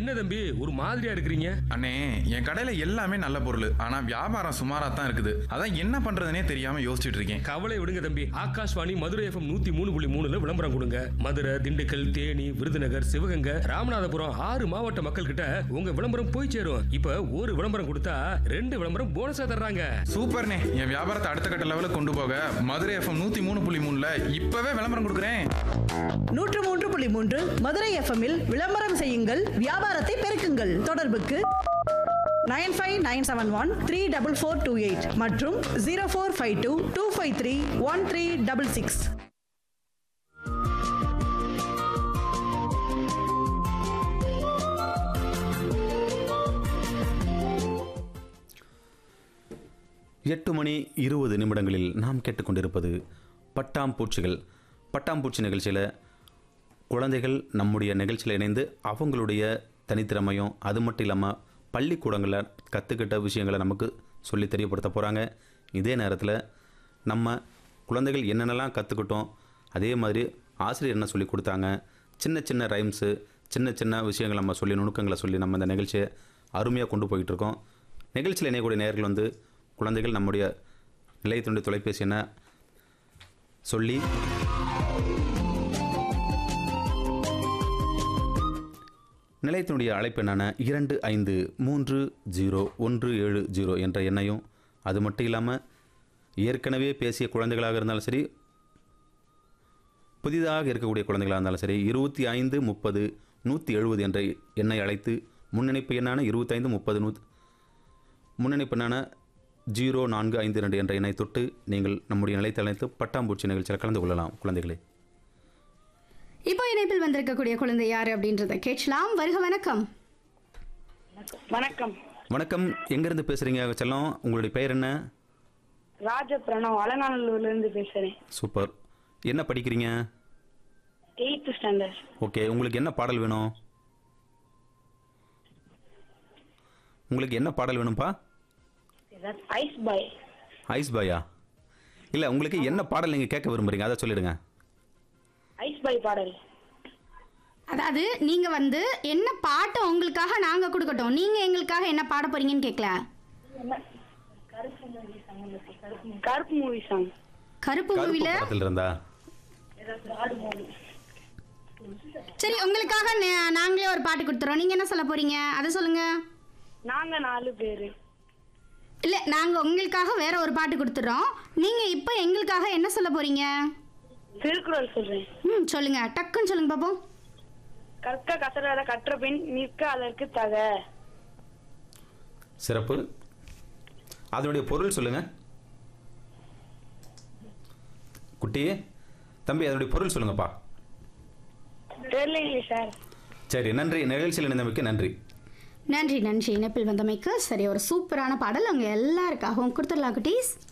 என்ன தம்பி ஒரு மாதிரியா இருக்கிறீங்க அண்ணே என் கடையில எல்லாமே நல்ல பொருள் ஆனா வியாபாரம் சுமாரா தான் இருக்குது அதான் என்ன பண்றதுனே தெரியாம யோசிச்சுட்டு இருக்கேன் கவலை விடுங்க தம்பி ஆகாஷ்வாணி மதுரை எஃப்எம் நூத்தி மூணு புள்ளி மூணுல விளம்பரம் கொடுங்க மதுரை திண்டுக்கல் தேனி விருதுநகர் சிவகங்கை ராமநாதபுரம் ஆறு மாவட்ட மக்கள் கிட்ட உங்க விளம்பரம் போய் சேரும் இப்ப ஒரு விளம்பரம் கொடுத்தா ரெண்டு விளம்பரம் போனஸா தர்றாங்க சூப்பர்ண்ணே என் வியாபாரத்தை அடுத்த கட்ட லெவலுக்கு கொண்டு போக மதுரை எஃப்எம் நூத்தி மூணு புள்ளி மூணுல இப்பவே விளம்பரம் கொடுக்குறேன் நூற்று மூன்று புள்ளி மூன்று மதுரை எஃப்எம்மில் விளம்பரம் செய்யுங்கள் வியாபாரத்தை பெருக்குங்கள் தொடர்புக்கு nine five nine seven one three double four two eight மற்றும் zero four five two two five three one three double six எட்டு மணி இருபது நிமிடங்களில் நாம் கேட்டுக்கொண்டிருப்பது பட்டாம்பூச்சிகள் பட்டாம்பூச்சி நிகழ்ச்சியில் குழந்தைகள் நம்முடைய நிகழ்ச்சியில் இணைந்து அவங்களுடைய தனித்திறமையும் அது மட்டும் இல்லாமல் பள்ளிக்கூடங்களில் கற்றுக்கிட்ட விஷயங்களை நமக்கு சொல்லி தெரியப்படுத்த போகிறாங்க இதே நேரத்தில் நம்ம குழந்தைகள் என்னென்னலாம் கற்றுக்கிட்டோம் அதே மாதிரி ஆசிரியர் என்ன சொல்லி கொடுத்தாங்க சின்ன சின்ன ரைம்ஸு சின்ன சின்ன விஷயங்களை நம்ம சொல்லி நுணுக்கங்களை சொல்லி நம்ம இந்த நிகழ்ச்சியை அருமையாக கொண்டு போயிட்டு இருக்கோம் நிகழ்ச்சியில் இணையக்கூடிய நேர்கள் வந்து குழந்தைகள் நம்முடைய நிலையத்தினுடைய தொலைபேசி என சொல்லி நிலையத்தினுடைய அழைப்பு என்னென்ன இரண்டு ஐந்து மூன்று ஜீரோ ஒன்று ஏழு ஜீரோ என்ற எண்ணையும் அது மட்டும் இல்லாமல் ஏற்கனவே பேசிய குழந்தைகளாக இருந்தாலும் சரி புதிதாக இருக்கக்கூடிய குழந்தைகளாக இருந்தாலும் சரி இருபத்தி ஐந்து முப்பது நூற்றி எழுபது என்ற எண்ணை அழைத்து முன்னிணைப்பு எண்ணான இருபத்தைந்து முப்பது நூ முன்னணிப்பு எண்ணான ஜீரோ நான்கு ஐந்து ரெண்டு என்ற எண்ணை தொட்டு நீங்கள் நம்முடைய நிலையத்தை அழைத்து பட்டாம்பூச்சி நிகழ்ச்சியில் கலந்து கொள்ளலாம் குழந்தைகளே இப்போ இணைப்பில் வந்திருக்கக்கூடிய குழந்தை யாரு அப்படின்றத கேட்கலாம் வருக வணக்கம் வணக்கம் வணக்கம் எங்கேருந்து பேசுகிறீங்க செல்லம் உங்களுடைய பெயர் என்ன ராஜ பிரணவ் அலங்காநல்லூர்ல இருந்து பேசுறேன் சூப்பர் என்ன படிக்கிறீங்க எயித்து ஸ்டாண்டர்ட் ஓகே உங்களுக்கு என்ன பாடல் வேணும் உங்களுக்கு என்ன பாடல் வேணும்ப்பா ஐஸ் பாய் ஐஸ் பாயா இல்லை உங்களுக்கு என்ன பாடல் நீங்கள் கேட்க விரும்புறீங்க அதை சொல்லிடுங்க ஐஸ் பாய் பாடல் அதாவது நீங்க வந்து என்ன பாட்டு உங்களுக்காக நாங்க கொடுக்கட்டும் நீங்க எங்களுக்காக என்ன பாட போறீங்கன்னு கேட்கல கருப்பு மூவி சாங் கருப்பு கருப்பு மூவில படத்தில் இருந்தா சரி உங்களுக்காக நே- நாங்களே ஒரு பாட்டு கொடுத்துறோம் நீங்க என்ன சொல்ல போறீங்க அதை சொல்லுங்க நாங்க நாலு பேரு இல்ல நாங்க உங்களுக்காக வேற ஒரு பாட்டு கொடுத்துறோம் நீங்க இப்போ எங்களுக்காக என்ன சொல்ல போறீங்க திருக்குறள் சொல்றேன் ம் சொல்லுங்க டக்குன்னு சொல்லுங்க பாப்போம் கற்க கசடாத கற்ற பின் நிற்க அதற்கு தக சிறப்பு அதனுடைய பொருள் சொல்லுங்க குட்டி தம்பி அதனுடைய பொருள் சொல்லுங்கப்பா தெரியலைங்களே சார் சரி நன்றி நிகழ்ச்சியில் இணைந்தமைக்கு நன்றி நன்றி நன்றி இணைப்பில் வந்தமைக்கு சரி ஒரு சூப்பரான பாடல் அவங்க எல்லாருக்காகவும் கொடுத்துடலாம் குட்டீஸ்